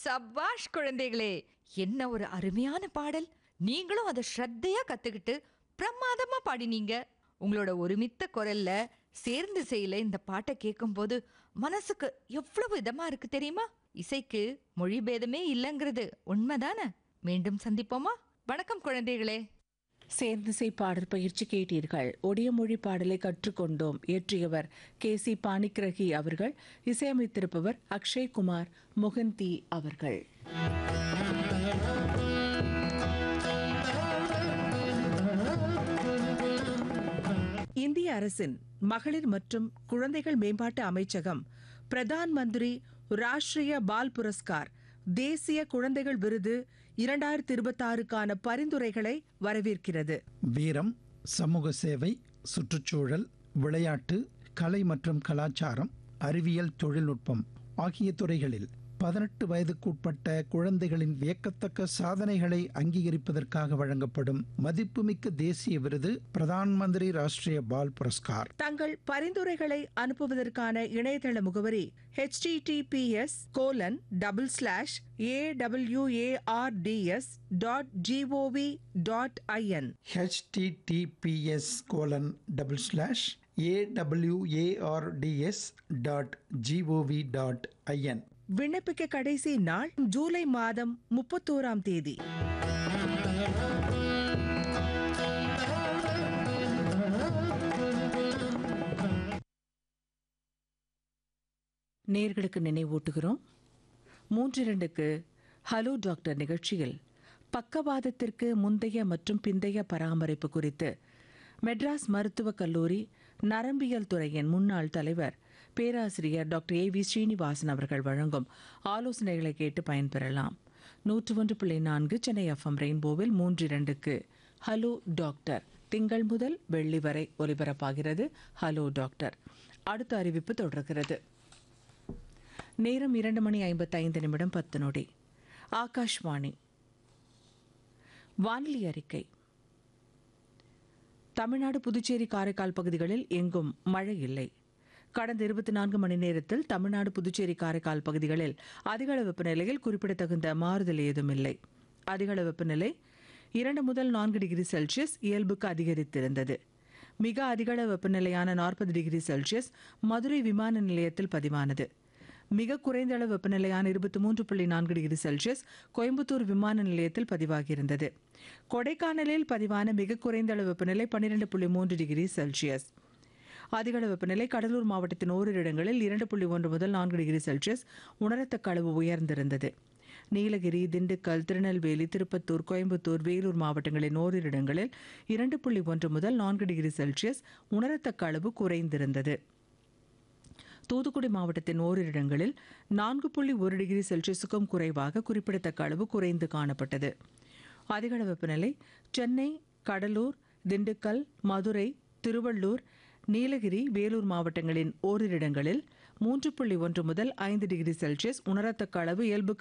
சபாஷ் குழந்தைகளே என்ன ஒரு அருமையான பாடல் நீங்களும் அதை ஸ்ரத்தையா கத்துக்கிட்டு பிரமாதமா பாடினீங்க உங்களோட ஒருமித்த குரல்ல சேர்ந்து செய்யல இந்த பாட்டை கேட்கும்போது மனசுக்கு எவ்வளவு இதமா இருக்கு தெரியுமா இசைக்கு மொழி பேதமே இல்லைங்கிறது உண்மைதானே மீண்டும் சந்திப்போமா வணக்கம் குழந்தைகளே சேர்ந்திசை பாடல் பயிற்சி கேட்டீர்கள் ஒடிய மொழி பாடலை கற்றுக்கொண்டோம் இயற்றியவர் கே சி பாணிக்கிரகி அவர்கள் இசையமைத்திருப்பவர் அக்ஷய் குமார் முகந்தி அவர்கள் இந்திய அரசின் மகளிர் மற்றும் குழந்தைகள் மேம்பாட்டு அமைச்சகம் பிரதான் மந்திரி ராஷ்டிரிய பால் புரஸ்கார் தேசிய குழந்தைகள் விருது இரண்டாயிரத்தி இருபத்தாறுக்கான பரிந்துரைகளை வரவேற்கிறது வீரம் சமூக சேவை சுற்றுச்சூழல் விளையாட்டு கலை மற்றும் கலாச்சாரம் அறிவியல் தொழில்நுட்பம் ஆகிய துறைகளில் பதினெட்டு வயதுக்குட்பட்ட குழந்தைகளின் வியக்கத்தக்க சாதனைகளை அங்கீகரிப்பதற்காக வழங்கப்படும் மதிப்புமிக்க தேசிய விருது பிரதான் மந்திரி ராஷ்டிரிய பால் புரஸ்கார் தங்கள் பரிந்துரைகளை அனுப்புவதற்கான இணையதள முகவரி https colon double slash A WARDS dot GOV dot IN https colon double slash AWARDS dot GOV dot IN விண்ணப்பிக்க கடைசி நாள் ஜூலை மாதம் முப்பத்தோராம் தேதி நேர்களுக்கு நினைவூட்டுகிறோம் மூன்று இரண்டுக்கு ஹலோ டாக்டர் நிகழ்ச்சியில் பக்கவாதத்திற்கு முந்தைய மற்றும் பிந்தைய பராமரிப்பு குறித்து மெட்ராஸ் மருத்துவக் கல்லூரி நரம்பியல் துறையின் முன்னாள் தலைவர் பேராசிரியர் டாக்டர் ஏ வி ஸ்ரீனிவாசன் அவர்கள் வழங்கும் ஆலோசனைகளை கேட்டு பயன்பெறலாம் நூற்று ஒன்று புள்ளி நான்கு சென்னை எஃப்எம் ரெயின்போவில் மூன்று இரண்டுக்கு ஹலோ டாக்டர் திங்கள் முதல் வெள்ளி வரை ஒலிபரப்பாகிறது ஹலோ டாக்டர் அடுத்த அறிவிப்பு தொடர்கிறது நேரம் இரண்டு மணி ஐம்பத்தைந்து நிமிடம் பத்து நொடி ஆகாஷ்வாணி வானிலை அறிக்கை தமிழ்நாடு புதுச்சேரி காரைக்கால் பகுதிகளில் எங்கும் மழை இல்லை கடந்த இருபத்தி நான்கு மணி நேரத்தில் தமிழ்நாடு புதுச்சேரி காரைக்கால் பகுதிகளில் அதிகள வெப்பநிலையில் குறிப்பிடத்தகுந்த மாறுதல் ஏதும் இல்லை அதிகள வெப்பநிலை இரண்டு முதல் நான்கு டிகிரி செல்சியஸ் இயல்புக்கு அதிகரித்திருந்தது மிக அதிகள வெப்பநிலையான நாற்பது டிகிரி செல்சியஸ் மதுரை விமான நிலையத்தில் பதிவானது மிக குறைந்த அளவு வெப்பநிலையான இருபத்தி மூன்று புள்ளி நான்கு டிகிரி செல்சியஸ் கோயம்புத்தூர் விமான நிலையத்தில் பதிவாகியிருந்தது கொடைக்கானலில் பதிவான மிக குறைந்த அளவு வெப்பநிலை பன்னிரெண்டு புள்ளி மூன்று டிகிரி செல்சியஸ் அதிகளவு வெப்பநிலை கடலூர் மாவட்டத்தின் ஓரிரு இடங்களில் இரண்டு புள்ளி ஒன்று முதல் நான்கு டிகிரி செல்சியஸ் உணரத்தக்க அளவு உயர்ந்திருந்தது நீலகிரி திண்டுக்கல் திருநெல்வேலி திருப்பத்தூர் கோயம்புத்தூர் வேலூர் மாவட்டங்களின் ஓரிரு இடங்களில் இரண்டு புள்ளி ஒன்று முதல் நான்கு டிகிரி செல்சியஸ் உணரத்தக்க அளவு குறைந்திருந்தது தூத்துக்குடி மாவட்டத்தின் ஓரிரு இடங்களில் நான்கு புள்ளி ஒரு டிகிரி செல்சியஸுக்கும் குறைவாக குறிப்பிடத்தக்க அளவு குறைந்து காணப்பட்டது அதிகளவு வெப்பநிலை சென்னை கடலூர் திண்டுக்கல் மதுரை திருவள்ளூர் நீலகிரி வேலூர் மாவட்டங்களின் ஓரிரு இடங்களில் மூன்று புள்ளி ஒன்று முதல் ஐந்து டிகிரி செல்சியஸ் உணரத்தக்க அளவு இயல்புக்கு